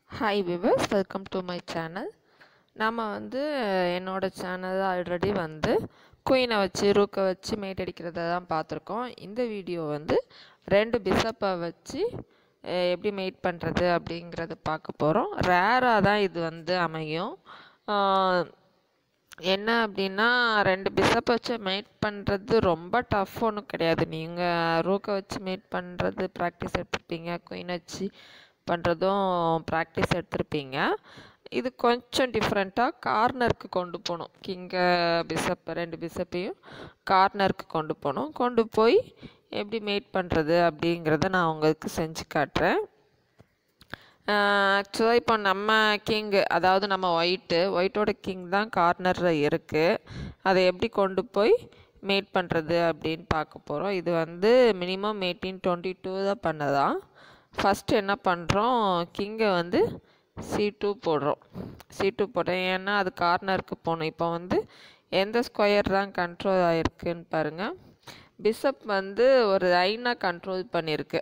hi viewers welcome to my channel நாம் வந்து என்னோட சேனல் ஆல்ரெடி வந்து குயினை வச்சு ரூக்கை வச்சு மேட் அடிக்கிறத தான் பார்த்துருக்கோம் இந்த வீடியோ வந்து ரெண்டு பிஷப்பை வச்சு அஹ், எப்படி மேட் பண்ணுறது அப்படிங்கிறத பார்க்க போகிறோம் ரேராக தான் இது வந்து அமையும் ஆஹ், என்ன அப்படின்னா ரெண்டு பிஷப் வச்சு மேட் பண்ணுறது ரொம்ப டஃப் ஒன்றும் கிடையாது நீங்கள் ரூக்கை வச்சு மேட் பண்ணுறது ப்ராக்டிஸ் எடுத்திருப்பீங்க குயின் வச்சு பண்ணுறதும் ப்ராக்டிஸ் எடுத்திருப்பீங்க இது கொஞ்சம் டிஃப்ரெண்ட்டாக கார்னருக்கு கொண்டு போகணும் கிங்கை பிஷப் ரெண்டு பிஷப்பையும் கார்னருக்கு கொண்டு போகணும் கொண்டு போய் எப்படி மேட் பண்ணுறது அப்படிங்கிறத நான் உங்களுக்கு செஞ்சு காட்டுறேன் ஆக்சுவலாக இப்போ நம்ம கிங்கு அதாவது நம்ம ஒயிட்டு ஒயிட்டோட கிங் தான் கார்னரில் இருக்குது அதை எப்படி கொண்டு போய் மேட் பண்ணுறது அப்படின்னு பார்க்க போகிறோம் இது வந்து மினிமம் எயிட்டீன் டுவெண்ட்டி டூ தான் பண்ணதான் ஃபஸ்ட்டு என்ன பண்ணுறோம் கிங்கை வந்து சி டூ போடுறோம் சி டூ போடுறோம் ஏன்னா அது கார்னருக்கு போகணும் இப்போ வந்து எந்த ஸ்கொயர் தான் கண்ட்ரோல் ஆகிருக்குன்னு பாருங்கள் பிஷப் வந்து ஒரு லைனாக கண்ட்ரோல் பண்ணியிருக்கு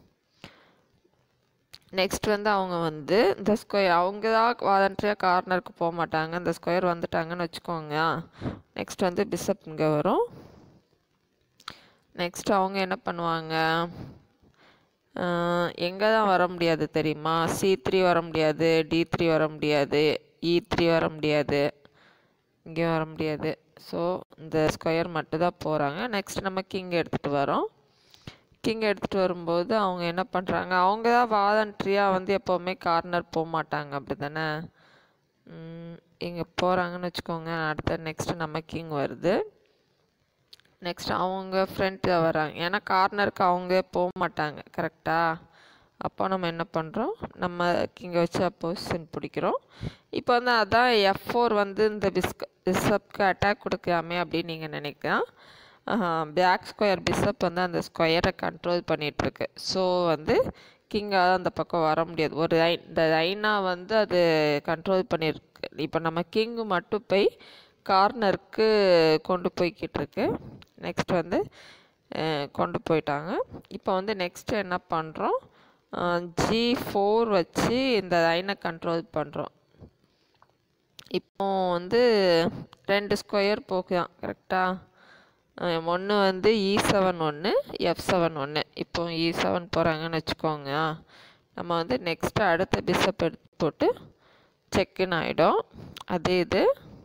நெக்ஸ்ட் வந்து அவங்க வந்து இந்த ஸ்கொயர் அவங்க தான் வாலண்டரியாக கார்னருக்கு போக மாட்டாங்க இந்த ஸ்கொயர் வந்துட்டாங்கன்னு வச்சுக்கோங்க நெக்ஸ்ட் வந்து பிஷப் இங்கே வரும் நெக்ஸ்ட் அவங்க என்ன பண்ணுவாங்க எங்கே தான் வர முடியாது தெரியுமா சி த்ரீ வர முடியாது டி த்ரீ வர முடியாது இ த்ரீ வர முடியாது இங்கே வர முடியாது ஸோ இந்த ஸ்கொயர் மட்டும் தான் போகிறாங்க நெக்ஸ்ட் நம்ம கிங் எடுத்துகிட்டு வரோம் கிங் எடுத்துகிட்டு வரும்போது அவங்க என்ன பண்ணுறாங்க அவங்க தான் வாலண்ட்ரியாக வந்து எப்போவுமே கார்னர் போக மாட்டாங்க அப்படி தானே இங்கே போகிறாங்கன்னு வச்சுக்கோங்க அடுத்த நெக்ஸ்ட்டு நம்ம கிங் வருது நெக்ஸ்ட் அவங்க ஃப்ரெண்டில் வராங்க ஏன்னா கார்னருக்கு அவங்க போக மாட்டாங்க கரெக்டாக அப்போ நம்ம என்ன பண்ணுறோம் நம்ம கிங்கை வச்சு பொசிஷன் பிடிக்கிறோம் இப்போ வந்து அதான் எஃப் ஃபோர் வந்து இந்த பிஸ்க பிஷப்க்கு அட்டாக் கொடுக்காமே அப்படின்னு நீங்கள் நினைக்கலாம் பேக் ஸ்கொயர் பிஷப் வந்து அந்த ஸ்கொயரை கண்ட்ரோல் பண்ணிகிட்ருக்கு ஸோ வந்து கிங்கால் அந்த பக்கம் வர முடியாது ஒரு லைன் இந்த லைனாக வந்து அது கண்ட்ரோல் பண்ணியிருக்கு இப்போ நம்ம கிங்கு மட்டும் போய் கார்னருக்கு கொண்டு போய்கிட்டு இருக்கு நெக்ஸ்ட் வந்து அஹ், கொண்டு போயிட்டாங்க இப்போ வந்து நெக்ஸ்ட் என்ன பண்ணுறோம் ஜி ஃபோர் வச்சு இந்த லைனை கண்ட்ரோல் பண்ணுறோம் இப்போ வந்து ரெண்டு ஸ்கொயர் போகுதான் கரெக்டாக ஒன்று வந்து இ செவன் ஒன்று எஃப் செவன் ஒன்று இப்போ இ செவன் போகிறாங்கன்னு வச்சுக்கோங்க நம்ம வந்து நெக்ஸ்ட்டு அடுத்த பிஷப் எடுத்து போட்டு செக்குன்னு ஆகிடும் அதே இது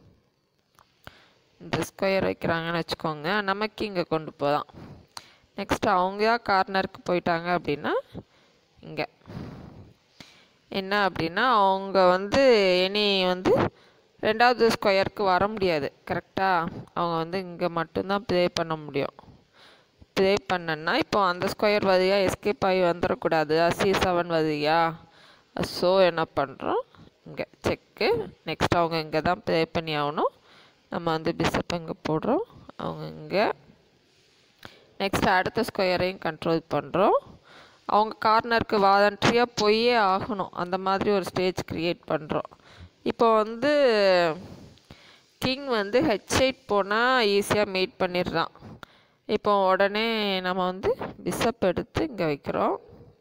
இந்த ஸ்கொயர் வைக்கிறாங்கன்னு வச்சுக்கோங்க நமக்கு இங்கே கொண்டு போகலாம் நெக்ஸ்ட் அவங்க கார்னருக்கு போயிட்டாங்க அப்படின்னா இங்கே என்ன அப்படின்னா அவங்க வந்து இனி வந்து ரெண்டாவது ஸ்கொயருக்கு வர முடியாது கரெக்டாக அவங்க வந்து இங்கே மட்டும்தான் ப்ளே பண்ண முடியும் ப்ளே பண்ணனா இப்போ அந்த ஸ்கொயர் வழியாக எஸ்கேப் ஆகி வந்துடக்கூடாது சி செவன் வழியா ஸோ என்ன பண்ணுறோம் இங்கே செக்கு நெக்ஸ்ட் அவங்க இங்கே தான் ப்ளே பண்ணி ஆகணும் நம்ம வந்து பிஷப் இங்கே போடுறோம் அவங்க இங்கே நெக்ஸ்ட் அடுத்த ஸ்கொயரையும் கண்ட்ரோல் பண்ணுறோம் அவங்க கார்னருக்கு வாலண்ட்ரியாக போயே ஆகணும் அந்த மாதிரி ஒரு ஸ்டேஜ் க்ரியேட் பண்ணுறோம் இப்போ வந்து கிங் வந்து ஹெச் எயிட் போனால் ஈஸியாக மீட் பண்ணிடுறான் இப்போ உடனே நம்ம வந்து பிஷப் எடுத்து இங்கே வைக்கிறோம்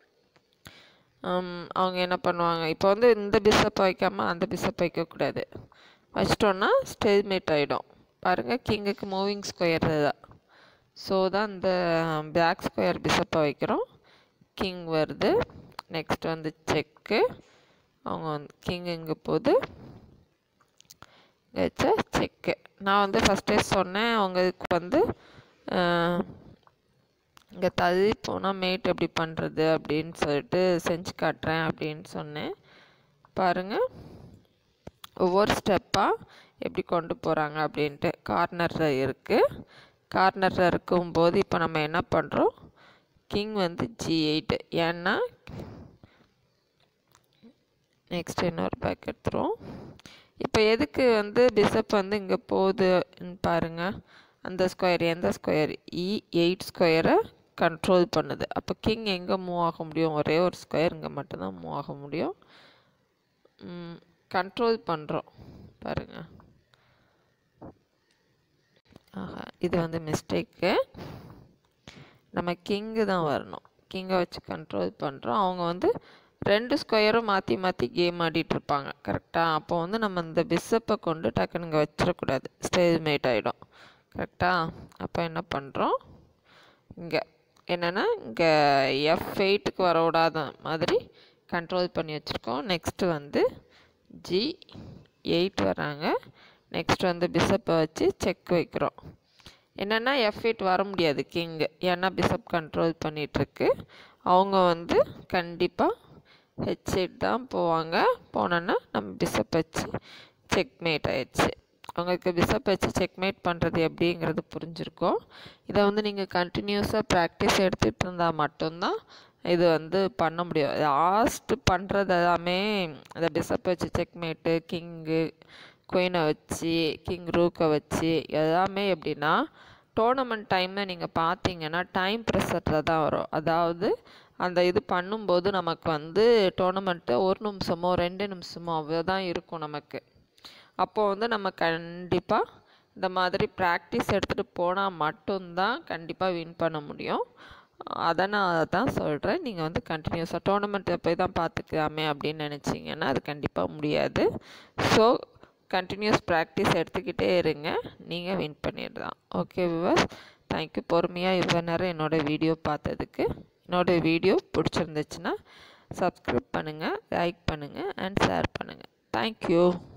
ஹம், அவங்க என்ன பண்ணுவாங்க இப்போ வந்து இந்த பிஷப் வைக்காமல் அந்த பிஷப் வைக்கக்கூடாது வச்சிட்டோன்னா ஸ்டேஜ்மேட் ஆகிடும் பாருங்கள் கிங்குக்கு மூவிங் ஸ்கொயர் தான் ஸோ தான் இந்த பேக் ஸ்கொயர் பிஷப்பை வைக்கிறோம் கிங் வருது நெக்ஸ்ட் வந்து செக்கு அவங்க வந்து கிங் இங்கே போகுது இங்கே வச்சா செக்கு நான் வந்து ஃபஸ்ட்டே சொன்னேன் அவங்களுக்கு வந்து இங்கே தள்ளி போனால் மேட் எப்படி பண்ணுறது அப்படின்னு சொல்லிட்டு செஞ்சு காட்டுறேன் அப்படின்னு சொன்னேன் பாருங்கள் ஒவ்வொரு ஸ்டெப்பாக எப்படி கொண்டு போகிறாங்க அப்படின்ட்டு கார்னரில் இருக்குது கார்னரில் இருக்கும்போது இப்போ நம்ம என்ன பண்ணுறோம் கிங் வந்து ஜி எயிட்டு ஏன்னா நெக்ஸ்ட் இன்னொரு பேக் எடுத்துருவோம் இப்போ எதுக்கு வந்து பிஷப் வந்து இங்கே போகுதுன்னு பாருங்கள் அந்த ஸ்கொயர் எந்த ஸ்கொயர் இ எயிட் ஸ்கொயரை கண்ட்ரோல் பண்ணுது அப்போ கிங் எங்கே மூவ் ஆக முடியும் ஒரே ஒரு ஸ்கொயர் இங்கே மட்டும்தான் மூவ் ஆக முடியும் கண்ட்ரோல் பண்ணுறோம் பாருங்கள் ஆஹா இது வந்து மிஸ்டேக்கு நம்ம கிங்கு தான் வரணும் கிங்கை வச்சு கண்ட்ரோல் பண்ணுறோம் அவங்க வந்து ரெண்டு ஸ்கொயரும் மாற்றி மாற்றி கேம் ஆடிட்டுருப்பாங்க கரெக்டாக அப்போ வந்து நம்ம இந்த பிஷப்பை கொண்டு டக்குன்னு இங்கே வச்சிடக்கூடாது ஸ்டேஜ் மேட் ஆகிடும் கரெக்டாக அப்போ என்ன பண்ணுறோம் இங்கே என்னென்னா இங்கே எஃப் எயிட்டுக்கு வர விடாத மாதிரி கண்ட்ரோல் பண்ணி வச்சுருக்கோம் நெக்ஸ்ட்டு வந்து ஜி எயிட் வராங்க நெக்ஸ்ட் வந்து பிஷப்பை வச்சு செக் வைக்கிறோம் என்னென்னா எஃப் எயிட் வர முடியாது கிங்கு ஏன்னா பிஷப் கண்ட்ரோல் பண்ணிகிட்ருக்கு அவங்க வந்து கண்டிப்பாக ஹெச் எயிட் தான் போவாங்க போனோன்னா நம்ம பிஷப் வச்சு செக்மேட் ஆயிடுச்சு உங்களுக்கு பிஷப் வச்சு செக்மேட் பண்ணுறது எப்படிங்கிறது புரிஞ்சிருக்கும் இதை வந்து நீங்கள் கண்டினியூஸாக ப்ராக்டிஸ் எடுத்துகிட்டு இருந்தால் மட்டும்தான் இது வந்து பண்ண முடியும் லாஸ்ட்டு பண்ணுறது எல்லாமே இந்த பிஷப் வச்சு செக்மேட்டு கிங்கு குயினை வச்சு கிங் ரூக்கை வச்சு எல்லாமே எப்படின்னா டோர்னமெண்ட் டைமில் நீங்கள் பார்த்தீங்கன்னா டைம் ப்ரெஷரில் தான் வரும் அதாவது அந்த இது பண்ணும்போது நமக்கு வந்து டோர்னமெண்ட்டு ஒரு நிமிஷமோ ரெண்டு நிமிஷமோ அவ்வளோதான் இருக்கும் நமக்கு அப்போது வந்து நம்ம கண்டிப்பாக இந்த மாதிரி ப்ராக்டிஸ் எடுத்துகிட்டு போனால் மட்டும்தான் கண்டிப்பாக வின் பண்ண முடியும் அதனால தான் சொல்கிறேன் நீங்கள் வந்து கண்டினியூஸாக டோர்னமெண்ட்டில் போய் தான் பார்த்துக்கலாமே அப்படின்னு நினச்சிங்கன்னா அது கண்டிப்பாக முடியாது ஸோ கண்டினியூஸ் ப்ராக்டிஸ் எடுத்துக்கிட்டே இருங்க நீங்கள் வின் பண்ணிடலாம் ஓகே விவர்ஸ் தேங்க்யூ பொறுமையாக இவ்வளோ நேரம் என்னோடய வீடியோ பார்த்ததுக்கு என்னோடய வீடியோ பிடிச்சிருந்துச்சுன்னா சப்ஸ்கிரைப் பண்ணுங்கள் லைக் பண்ணுங்கள் அண்ட் ஷேர் பண்ணுங்கள் தேங்க்யூ